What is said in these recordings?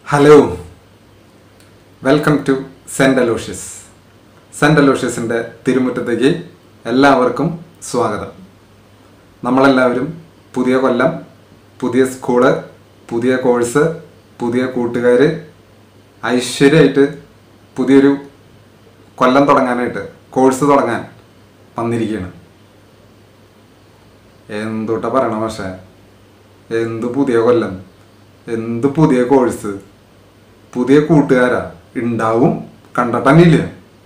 Hello welcome to saint Aloysius saint അലോഷ്യസിൻ്റെ തിരുമുറ്റത്തേക്ക് എല്ലാവർക്കും സ്വാഗതം നമ്മളെല്ലാവരും പുതിയ കൊല്ലം പുതിയ സ്കൂള് പുതിയ കോഴ്സ് പുതിയ കൂട്ടുകാർ ഐശ്വര്യമായിട്ട് പുതിയൊരു കൊല്ലം തുടങ്ങാനായിട്ട് കോഴ്സ് തുടങ്ങാൻ വന്നിരിക്കുകയാണ് എന്തുട്ട പറയണ പക്ഷേ എന്ത് പുതിയ കൊല്ലം എന്ത് പുതിയ കോഴ്സ് പുതിയ കൂട്ടുകാരാ ഉണ്ടാവും കണ്ടിട്ടന്നില്ല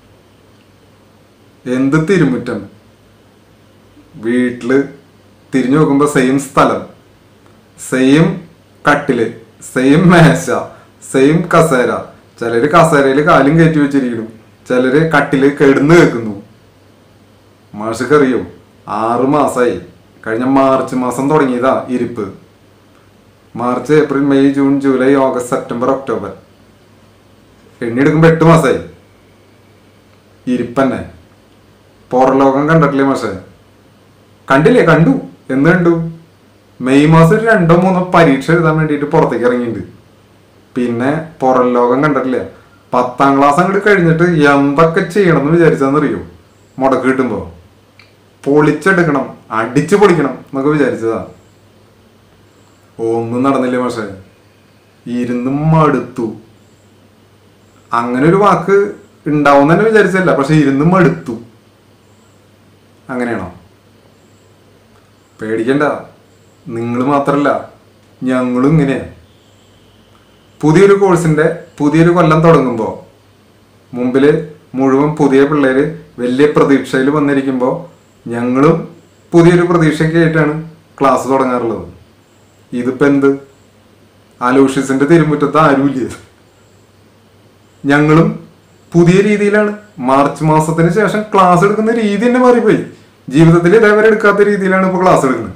എന്ത് തിരുമുറ്റം വീട്ടില് തിരിഞ്ഞു നോക്കുമ്പോ സെയിം സ്ഥലം സെയിം കട്ടില് സെയിം മേശ സെയിം കസേര ചിലര് കസേരയിൽ കാലും കയറ്റി വെച്ചിരിക്കുന്നു ചിലര് കട്ടില് കെടുന്ന് കേൾക്കുന്നു മാഷക്കറിയോ ആറ് മാസമായി കഴിഞ്ഞ മാർച്ച് മാസം തുടങ്ങിയതാ ഇരിപ്പ് March April May June July August September October എണ്ണിയെടുക്കുമ്പോ എട്ട് മാസമായി ഇരിപ്പന്നെ പുറലോകം കണ്ടിട്ടില്ലേ മാഷെ കണ്ടില്ലേ കണ്ടു എന്ന് കണ്ടു മെയ് മാസം ഒരു രണ്ടോ മൂന്നോ പരീക്ഷ എഴുതാൻ വേണ്ടിയിട്ട് പുറത്തേക്ക് ഇറങ്ങിയിട്ടുണ്ട് പിന്നെ പുറം ലോകം കണ്ടിട്ടില്ല പത്താം ക്ലാസ് അങ്ങോട്ട് കഴിഞ്ഞിട്ട് എന്തൊക്കെ ചെയ്യണം എന്ന് വിചാരിച്ചതെന്നറിയോ മുടക്ക് കിട്ടുമ്പോ പൊളിച്ചെടുക്കണം അടിച്ചു പൊളിക്കണം എന്നൊക്കെ വിചാരിച്ചതാ ഒന്നും നടന്നില്ല പക്ഷേ ഇരുന്നും മടുത്തു അങ്ങനെ ഒരു വാക്ക് ഉണ്ടാവും തന്നെ വിചാരിച്ചല്ല പക്ഷെ ഇരുന്നും മടുത്തു അങ്ങനെയാണോ പേടിക്കണ്ട നിങ്ങൾ മാത്രല്ല ഞങ്ങളും ഇങ്ങനെയാ പുതിയൊരു കോഴ്സിന്റെ പുതിയൊരു കൊല്ലം തുടങ്ങുമ്പോൾ മുമ്പില് മുഴുവൻ പുതിയ പിള്ളേര് വലിയ പ്രതീക്ഷയിൽ വന്നിരിക്കുമ്പോൾ ഞങ്ങളും പുതിയൊരു പ്രതീക്ഷയൊക്കെ ആയിട്ടാണ് ക്ലാസ് തുടങ്ങാറുള്ളത് ഇതിപ്പോ എന്ത് അലോഷ്യസിന്റെ തിരുമുറ്റത്ത് ആരുമില്ല ഞങ്ങളും പുതിയ രീതിയിലാണ് മാർച്ച് മാസത്തിന് ശേഷം ക്ലാസ് എടുക്കുന്ന രീതി തന്നെ മാറിപ്പോയി ജീവിതത്തിൽ ഇതേവരെ എടുക്കാത്ത രീതിയിലാണ് ഇപ്പോൾ ക്ലാസ് എടുക്കുന്നത്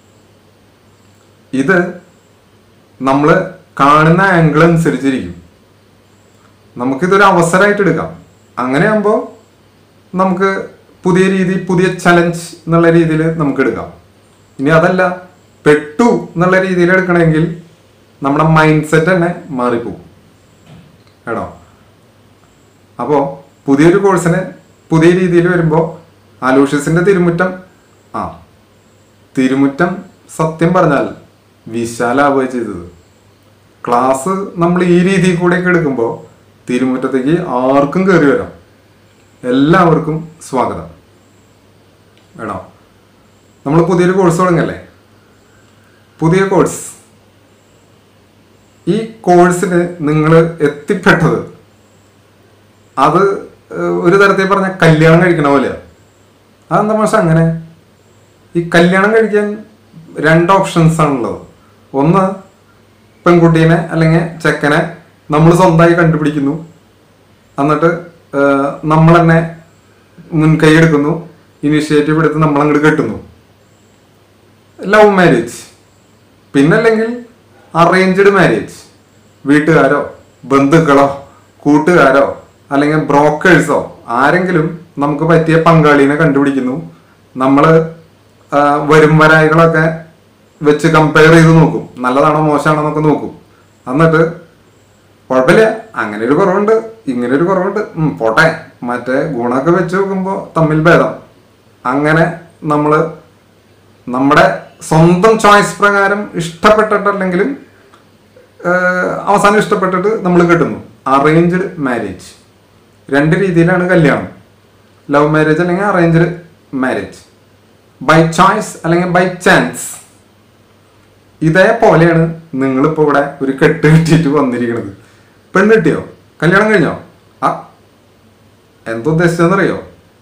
ഇത് നമ്മൾ കാണുന്ന ആംഗിൾ അനുസരിച്ചിരിക്കും നമുക്കിതൊരു അവസരമായിട്ട് എടുക്കാം അങ്ങനെയാകുമ്പോൾ നമുക്ക് പുതിയ രീതി പുതിയ ചലഞ്ച് എന്നുള്ള രീതിയിൽ നമുക്ക് എടുക്കാം ഇനി അതല്ല പെട്ടു എന്നുള്ള രീതിയിൽ എടുക്കണമെങ്കിൽ നമ്മുടെ മൈൻഡ് സെറ്റ് തന്നെ മാറിപ്പോകും കേട്ടോ അപ്പോൾ പുതിയൊരു കോഴ്സിന് പുതിയ രീതിയിൽ വരുമ്പോൾ അലൂഷ്യസിന്റെ തിരുമുറ്റം ആ തിരുമുറ്റം സത്യം പറഞ്ഞാൽ വിശാലാവുക ചെയ്തത് ക്ലാസ് നമ്മൾ ഈ രീതിയിൽ കൂടെയൊക്കെ എടുക്കുമ്പോൾ തിരുമുറ്റത്തേക്ക് ആർക്കും കയറി വരാം എല്ലാവർക്കും സ്വാഗതം വേണോ നമ്മൾ പുതിയൊരു കോഴ്സ് തുടങ്ങല്ലേ പുതിയ കോഴ്സ് ഈ കോഴ്സിന് നിങ്ങൾ എത്തിപ്പെട്ടത് അത് ഏഹ്, ഒരു തരത്തിൽ പറഞ്ഞ കല്യാണം കഴിക്കണ പോലെയാ അതെന്താ പക്ഷെ അങ്ങനെ ഈ കല്യാണം കഴിക്കാൻ രണ്ട് ഓപ്ഷൻസ് ആണുള്ളത് ഒന്ന് പെൺകുട്ടീനെ അല്ലെങ്കിൽ ചെക്കനെ നമ്മൾ സ്വന്തമായി കണ്ടുപിടിക്കുന്നു എന്നിട്ട് നമ്മൾ തന്നെ മുൻകൈ എടുക്കുന്നു ഇനിഷ്യേറ്റീവ് എടുത്ത് നമ്മൾ അങ്ങോട്ട് കെട്ടുന്നു ലവ് മാരേജ് പിന്നല്ലെങ്കിൽ അറേഞ്ച്ഡ് മാരേജ് വീട്ടുകാരോ ബന്ധുക്കളോ കൂട്ടുകാരോ അല്ലെങ്കിൽ ബ്രോക്കേഴ്സോ ആരെങ്കിലും നമുക്ക് പറ്റിയ പങ്കാളിനെ കണ്ടുപിടിക്കുന്നു നമ്മൾ വരും വരായികളൊക്കെ വെച്ച് കമ്പയർ ചെയ്ത് നോക്കും നല്ലതാണോ മോശമാണോ എന്നൊക്കെ നോക്കും എന്നിട്ട് കുഴപ്പമില്ല അങ്ങനെ ഒരു കുറവുണ്ട് ഇങ്ങനെ ഒരു കുറവുണ്ട് ഉം, പോട്ടെ മറ്റേ ഗുണമൊക്കെ വെച്ച് നോക്കുമ്പോൾ തമ്മിൽ ഭേദം അങ്ങനെ നമ്മൾ നമ്മുടെ സ്വന്തം ചോയ്സ് പ്രകാരം ഇഷ്ടപ്പെട്ടിട്ടല്ലെങ്കിലും ഏഹ്, അവസാനം ഇഷ്ടപ്പെട്ടിട്ട് നമ്മൾ കിട്ടുന്നു അറേഞ്ച്ഡ് മാരേജ് രണ്ട് രീതിയിലാണ് കല്യാണം ലവ് മാരേജ് അല്ലെങ്കിൽ അറേഞ്ച്ഡ് മാരേജ് ബൈ ചോയ്സ് അല്ലെങ്കിൽ ബൈ ചാൻസ് ഇതേപോലെയാണ് നിങ്ങളിപ്പോൾ ഇവിടെ ഒരു കെട്ട് കെട്ടിയിട്ട് വന്നിരിക്കുന്നത് പെണ്ണ് കിട്ടിയോ കല്യാണം കഴിഞ്ഞോ ആ എന്തുദ്ദേശിച്ചെന്നറിയോ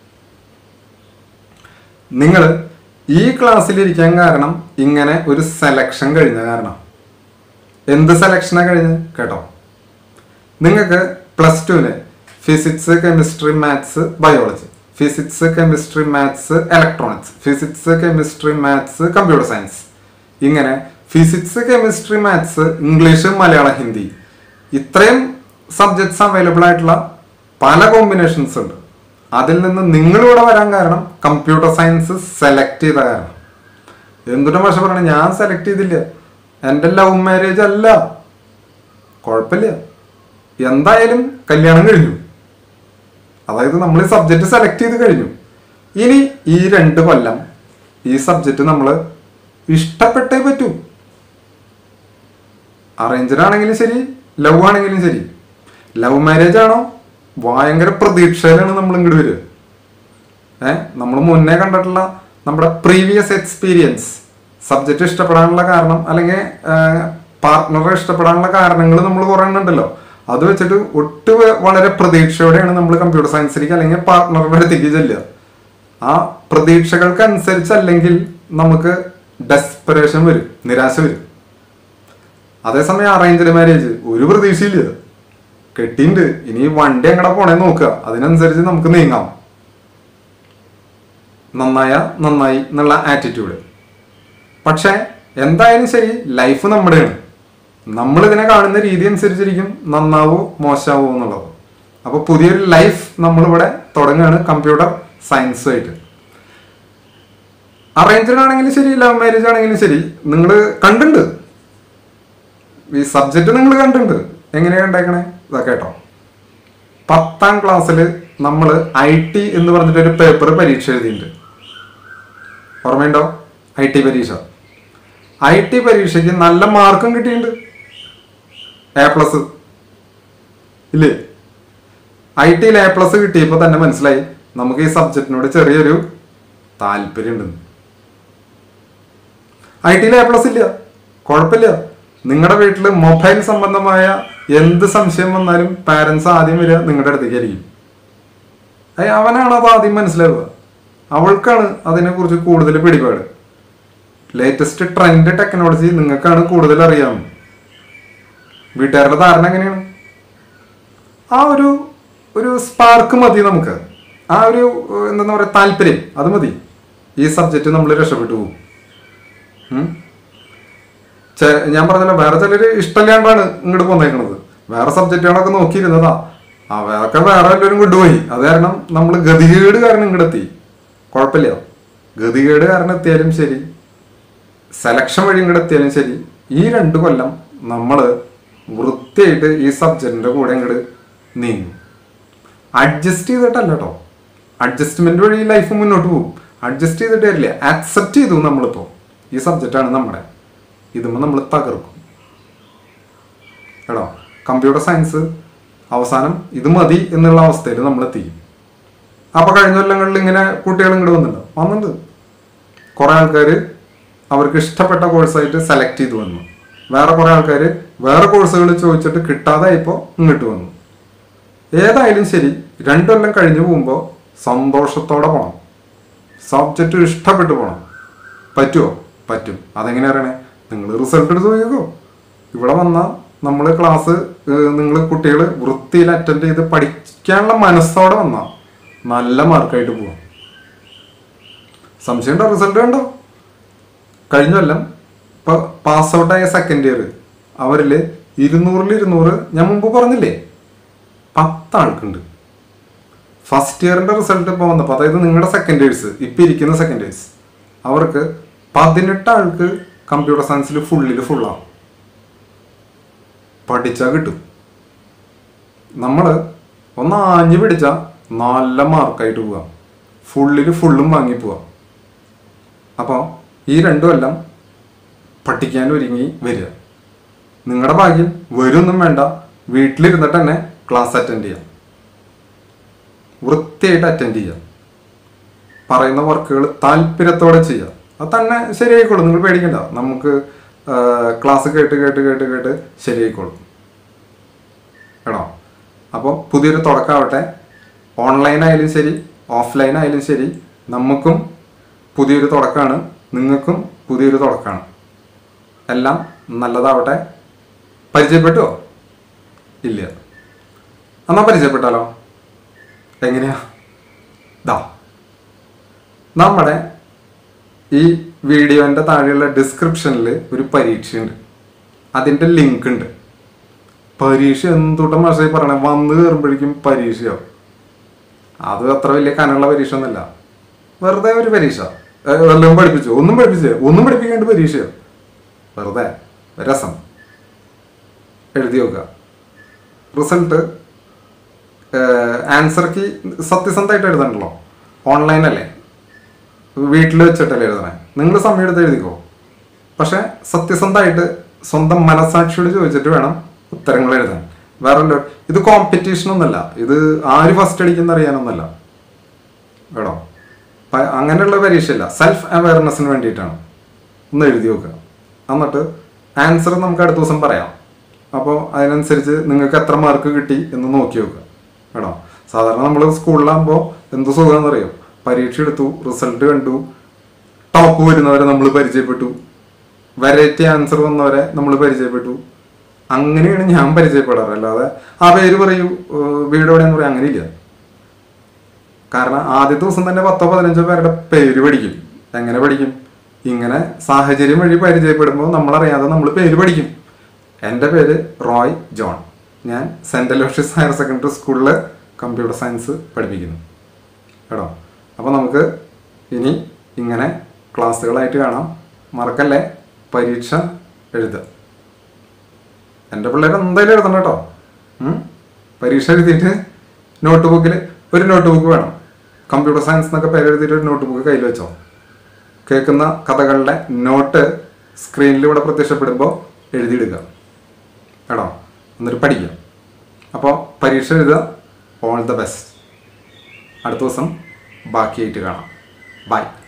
നിങ്ങൾ ഈ ക്ലാസ്സിലിരിക്കാൻ കാരണം ഇങ്ങനെ ഒരു സെലക്ഷൻ കഴിഞ്ഞ കാരണം എന്ത് സെലക്ഷനാണ് കഴിഞ്ഞ് കേട്ടോ നിങ്ങൾക്ക് പ്ലസ് ടുവിന് physics chemistry maths biology physics chemistry maths electronics physics chemistry maths computer science ഇങ്ങനെ physics chemistry maths English Malayalam Hindi ഇത്രയും സബ്ജക്ട്സ് അവൈലബിൾ ആയിട്ടുള്ള പല കോമ്പിനേഷൻസ് ഉണ്ട് അതിൽ നിന്ന് നിങ്ങളിവിടെ വരാൻ കാരണം കമ്പ്യൂട്ടർ സയൻസ് സെലക്ട് ചെയ്ത കാരണം എന്തിനും പക്ഷെ പറയണേ ഞാൻ സെലക്ട് ചെയ്തില്ല എൻ്റെ ലവ് മാരേജ് അല്ല കുഴപ്പമില്ല എന്തായാലും കല്യാണം കഴിഞ്ഞു അതായത് നമ്മൾ ഈ സബ്ജക്റ്റ് സെലക്ട് ചെയ്ത് കഴിഞ്ഞു ഇനി ഈ രണ്ട് കൊല്ലം ഈ സബ്ജക്റ്റ് നമ്മൾ ഇഷ്ടപ്പെട്ടേ പറ്റൂ അറേഞ്ച്ഡ് ആണെങ്കിലും ശരി ലവ് ആണെങ്കിലും ശരി ലവ് മാരേജ് ആണോ ഭയങ്കര പ്രതീക്ഷയിലാണ് നമ്മൾ ഇങ്ങോട്ട് വരിക ഏഹ് നമ്മൾ മുന്നേ കണ്ടിട്ടുള്ള നമ്മുടെ പ്രീവിയസ് എക്സ്പീരിയൻസ് സബ്ജക്റ്റ് ഇഷ്ടപ്പെടാനുള്ള കാരണം അല്ലെങ്കിൽ പാർട്ട്ണറെ ഇഷ്ടപ്പെടാനുള്ള കാരണങ്ങൾ നമ്മൾ കുറേ ഉണ്ടല്ലോ അത് വെച്ചിട്ട് ഒട്ട് വളരെ പ്രതീക്ഷയോടെയാണ് നമ്മൾ കമ്പ്യൂട്ടർ സയൻസിലേക്ക് അല്ലെങ്കിൽ പാർട്ട്ണറുടെ അടുത്തേക്ക് ചെല്ലുക ആ പ്രതീക്ഷകൾക്ക് അനുസരിച്ചല്ലെങ്കിൽ നമുക്ക് ഡെസ്പറേഷൻ വരും നിരാശ വരും അതേസമയം അറേഞ്ച്ഡ് മാരേജ് ഒരു പ്രതീക്ഷയില്ല കെട്ടിണ്ട് ഇനി വണ്ടി എങ്ങടെ പോണേ നോക്കുക അതിനനുസരിച്ച് നമുക്ക് നീങ്ങാം നന്നായ നന്നായി എന്നുള്ള ആറ്റിറ്റ്യൂഡ് പക്ഷെ എന്തായാലും ശരി ലൈഫ് നമ്മുടെയാണ് നമ്മൾ ഇതിനെ കാണുന്ന രീതി അനുസരിച്ചിരിക്കും നന്നാവോ മോശമാവോ എന്നുള്ളത് അപ്പൊ പുതിയൊരു ലൈഫ് നമ്മളിവിടെ തുടങ്ങുകയാണ് കമ്പ്യൂട്ടർ സയൻസുമായിട്ട് അറേഞ്ച്ഡ് ആണെങ്കിലും ശരി ലവ് മാരേജ് ആണെങ്കിലും ശരി നിങ്ങൾ കണ്ടിട്ടുണ്ട് ഈ സബ്ജക്റ്റ് നിങ്ങൾ കണ്ടിട്ടുണ്ട് എങ്ങനെയാ കണ്ടേക്കണേ ഇതാ കേട്ടോ പത്താം ക്ലാസ്സിൽ നമ്മൾ ഐ ടി എന്ന് പറഞ്ഞിട്ട് ഒരു പേപ്പർ പരീക്ഷ എഴുതിയിട്ടുണ്ട് ഓർമ്മയുണ്ടോ ഐ ടി പരീക്ഷ ഐ ടി പരീക്ഷയ്ക്ക് നല്ല മാർക്കും കിട്ടിയിട്ടുണ്ട് എ പ്ലസ് ഇല്ലേ ഐ ടിയിൽ എ പ്ലസ് കിട്ടിയപ്പോൾ തന്നെ മനസ്സിലായി നമുക്ക് ഈ സബ്ജക്റ്റിനോട് ചെറിയൊരു താല്പര്യം ഉണ്ടെന്ന് ഐ ടിയിൽ എ പ്ലസ് ഇല്ല കുഴപ്പമില്ല നിങ്ങളുടെ വീട്ടിൽ മൊബൈൽ സംബന്ധമായ എന്ത് സംശയം വന്നാലും പാരൻസ് ആദ്യം വരിക നിങ്ങളുടെ അടുത്തേക്ക് ആയിരിക്കും അയ്യ അവനാണ് അത് ആദ്യം മനസ്സിലാവുക അവൾക്കാണ് അതിനെക്കുറിച്ച് കൂടുതൽ പിടിപാട് ലേറ്റസ്റ്റ് ട്രെൻഡ് ടെക്നോളജി നിങ്ങൾക്കാണ് കൂടുതൽ അറിയാം വീട്ടുകാരുടെ ധാരണ എങ്ങനെയാണ് ആ ഒരു ഒരു സ്പാർക്ക് മതി നമുക്ക് ആ ഒരു ഏഹ്, എന്താ പറയുക താല്പര്യം അത് മതി ഈ സബ്ജക്റ്റ് നമ്മൾ രക്ഷപ്പെട്ടു പോകും ഉം. ചെ- ഞാൻ പറഞ്ഞല്ലോ വേറെ ചിലര് ഇഷ്ടമില്ലാണ്ടാണ് ഇങ്ങോട്ട് പോന്നേക്കണത് വേറെ സബ്ജക്റ്റുകളൊക്കെ നോക്കിയിരുന്നതാ അവരൊക്കെ വേറെ എല്ലാവരും കൊണ്ടുപോയി അത് കാരണം നമ്മൾ ഗതികേട് കാരണം ഇങ്ങോട്ട് എത്തി കുഴപ്പമില്ല ഗതികേട് കാരണം എത്തിയാലും ശരി സെലക്ഷൻ വഴി ഇങ്ങോട്ട് എത്തിയാലും ശരി ഈ രണ്ട് കൊല്ലം നമ്മൾ വൃത്തിയായിട്ട് ഈ സബ്ജക്റ്റിന്റെ കൂടെ ഇങ്ങോട്ട് നീങ്ങും അഡ്ജസ്റ്റ് ചെയ്തിട്ടല്ല കേട്ടോ അഡ്ജസ്റ്റ്മെന്റ് വഴി ലൈഫ് മുന്നോട്ട് പോകും അഡ്ജസ്റ്റ് ചെയ്തിട്ട് വരില്ല ആക്സെപ്റ്റ് ചെയ്തു നമ്മളിപ്പോൾ ഈ സബ്ജക്റ്റാണ് നമ്മുടെ ഇതുമ്പോൾ നമ്മൾ തകർക്കും കേട്ടോ കമ്പ്യൂട്ടർ സയൻസ് അവസാനം ഇത് മതി എന്നുള്ള അവസ്ഥയിൽ നമ്മൾ എത്തിക്കും അപ്പൊ കഴിഞ്ഞ കൊല്ലങ്ങളിൽ ഇങ്ങനെ കുട്ടികൾ ഇങ്ങോട്ട് വന്നിട്ടുണ്ടോ വന്നിട്ടുണ്ട് കുറെ ആൾക്കാർ അവർക്ക് ഇഷ്ടപ്പെട്ട കോഴ്സായിട്ട് സെലക്ട് ചെയ്ത് വന്നു വേറെ കുറെ ആൾക്കാർ വേറെ കോഴ്സുകൾ ചോദിച്ചിട്ട് കിട്ടാതായപ്പോൾ ഇങ്ങോട്ട് വന്നു ഏതായാലും ശരി രണ്ടു കൊല്ലം കഴിഞ്ഞു പോകുമ്പോൾ സന്തോഷത്തോടെ പോകണം സബ്ജക്റ്റ് ഇഷ്ടപ്പെട്ടു പോകണം പറ്റുമോ പറ്റും അതെങ്ങനെ അറിയണേ നിങ്ങൾ റിസൾട്ട് എടുത്ത് നോക്കിക്കോ ഇവിടെ വന്നാൽ നമ്മൾ ക്ലാസ് നിങ്ങൾ കുട്ടികൾ വൃത്തിയിൽ അറ്റൻഡ് ചെയ്ത് പഠിക്കാനുള്ള മനസ്സോടെ വന്നാൽ നല്ല മാർക്കായിട്ട് പോവാം സംശയം ഉണ്ടോ റിസൾട്ട് കണ്ടോ കഴിഞ്ഞ കൊല്ലം ഇപ്പൊ പാസ് ഔട്ടായ സെക്കൻഡ് ഇയർ അവരിൽ ഇരുന്നൂറിൽ ഇരുന്നൂറ് ഞാൻ മുമ്പ് പറഞ്ഞില്ലേ പത്ത് ആൾക്കുണ്ട് ഫസ്റ്റ് ഇയറിന്റെ റിസൾട്ട് ഇപ്പോൾ വന്നപ്പോൾ അതായത് നിങ്ങളുടെ സെക്കൻഡ് ഇയേഴ്സ് ഇപ്പം ഇരിക്കുന്ന സെക്കൻഡ് ഇയേഴ്സ് അവർക്ക് പതിനെട്ട് ആൾക്ക് കമ്പ്യൂട്ടർ സയൻസിൽ ഫുള്ളിൽ ഫുള്ളാണ് പഠിച്ചാൽ കിട്ടും നമ്മൾ ഒന്ന് ആഞ്ഞു പിടിച്ചാൽ നല്ല മാർക്കായിട്ട് പോവാം ഫുള്ളിൽ ഫുള്ളും വാങ്ങി പോവാം അപ്പോൾ ഈ രണ്ടു കൊല്ലം പഠിക്കാൻ ഒരുങ്ങി വരിക നിങ്ങളുടെ ഭാഗ്യം വരുമൊന്നും വേണ്ട വീട്ടിലിരുന്നിട്ട് തന്നെ ക്ലാസ് അറ്റൻഡ് ചെയ്യാം വൃത്തിയായിട്ട് അറ്റൻഡ് ചെയ്യാം പറയുന്ന വർക്കുകൾ താല്പര്യത്തോടെ ചെയ്യാം അത് തന്നെ ശരിയായിക്കോളും നിങ്ങൾ പേടിക്കണ്ട നമുക്ക് ക്ലാസ് കേട്ട് കേട്ട് കേട്ട് കേട്ട് ശരിയായിക്കോളും കേട്ടോ അപ്പോൾ പുതിയൊരു തുടക്കമാവട്ടെ ഓൺലൈൻ ആയാലും ശരി ഓഫ്ലൈൻ ആയാലും ശരി നമുക്കും പുതിയൊരു തുടക്കമാണ് നിങ്ങൾക്കും പുതിയൊരു തുടക്കമാണ് എല്ലാം നല്ലതാവട്ടെ പരിചയപ്പെട്ടോ ഇല്ല എന്നാ പരിചയപ്പെട്ടാലോ എങ്ങനെയാ ദാ നമ്മുടെ ഈ വീഡിയോന്റെ താഴെയുള്ള ഡിസ്ക്രിപ്ഷനിൽ ഒരു പരീക്ഷയുണ്ട് അതിന്റെ ലിങ്ക് ഉണ്ട് പരീക്ഷ എന്തുട്ട മാഷായി പറയണേ വന്ന് കയറുമ്പോഴേക്കും പരീക്ഷയാവും അത് അത്ര വലിയ കനുള്ള പരീക്ഷ ഒന്നല്ല വെറുതെ ഒരു പരീക്ഷ ഏ, വല്ലതും പഠിപ്പിച്ചു ഒന്നും പഠിപ്പിച്ചേ ഒന്നും പഠിപ്പിക്കാണ്ട് പരീക്ഷയോ വെറുതെ രസം എഴുതി വെക്കുക റിസൾട്ട് ആൻസർ കീ സത്യസന്ധമായിട്ട് എഴുതണ്ടല്ലോ ഓൺലൈൻ അല്ലേ വീട്ടിൽ വെച്ചിട്ടല്ലേ എഴുതണേ നിങ്ങൾ സമയം എടുത്ത് എഴുതിക്കോ പക്ഷെ സത്യസന്ധമായിട്ട് സ്വന്തം മനസാക്ഷിയോട് ചോദിച്ചിട്ട് വേണം ഉത്തരങ്ങൾ എഴുതാൻ വേറെ വല്ല- ഇത് കോമ്പറ്റീഷൻ ഒന്നല്ല ഇത് ആര് ഫസ്റ്റ് അടിക്കുന്ന അറിയാനൊന്നല്ല കേട്ടോ പ- അങ്ങനെയുള്ള പരീക്ഷയില്ല സെൽഫ് അവയർനെസ്സിന് വേണ്ടിയിട്ടാണ് ഒന്ന് എഴുതി വെക്കുക എന്നിട്ട് ആൻസർ നമുക്ക് അടുത്ത ദിവസം പറയാം അപ്പോൾ അതിനനുസരിച്ച് നിങ്ങൾക്ക് എത്ര മാർക്ക് കിട്ടി എന്ന് നോക്കി വെക്കുക കേട്ടോ സാധാരണ നമ്മൾ സ്കൂളിലാകുമ്പോൾ എന്ത് സുഖമെന്നറിയോ പരീക്ഷ എടുത്തു റിസൾട്ട് കണ്ടു ടോപ്പ് വരുന്നവരെ നമ്മൾ പരിചയപ്പെട്ടു വെറൈറ്റി ആൻസർ വന്നവരെ നമ്മൾ പരിചയപ്പെട്ടു അങ്ങനെയാണ് ഞാൻ പരിചയപ്പെടാറ് അല്ലാതെ ആ പേര് പറയൂ ഏഹ് വീട് എവിടെയെന്ന് പറയാം അങ്ങനെയില്ല കാരണം ആദ്യത്തെ ദിവസം തന്നെ പത്തോ പതിനഞ്ചോ പേരുടെ പേര് പഠിക്കും എങ്ങനെ പഠിക്കും ഇങ്ങനെ സാഹചര്യം വഴി പരിചയപ്പെടുമ്പോൾ നമ്മളറിയാതെ നമ്മൾ പേര് പഠിക്കും എൻ്റെ പേര് റോയ് ജോൺ ഞാൻ സെൻറ്റ് അലോഷ്യസ് ഹയർ സെക്കൻഡറി സ്കൂളിൽ കമ്പ്യൂട്ടർ സയൻസ് പഠിപ്പിക്കുന്നു കേട്ടോ അപ്പോൾ നമുക്ക് ഇനി ഇങ്ങനെ ക്ലാസ്സുകളായിട്ട് കാണാം മറക്കല്ലേ പരീക്ഷ എഴുതുക എൻ്റെ പിള്ളേർ എന്തായാലും എഴുതണം കേട്ടോ ഉം? പരീക്ഷ എഴുതിയിട്ട് നോട്ട് ബുക്കിൽ ഒരു നോട്ട് ബുക്ക് വേണം കമ്പ്യൂട്ടർ സയൻസ് എന്നൊക്കെ പേര് എഴുതിയിട്ട് ഒരു നോട്ട് ബുക്ക് കയ്യിൽ വെച്ചോ കേൾക്കുന്ന കഥകളുടെ നോട്ട് സ്ക്രീനിൽ ഇവിടെ പ്രത്യക്ഷപ്പെടുമ്പോൾ എഴുതിയിടുക കേട്ടോ എന്നിട്ട് പഠിക്കുക അപ്പോൾ പരീക്ഷ എഴുതുക ഓൾ ദ ബെസ്റ്റ് അടുത്ത ദിവസം ബാക്കിയായിട്ട് കാണാം ബൈ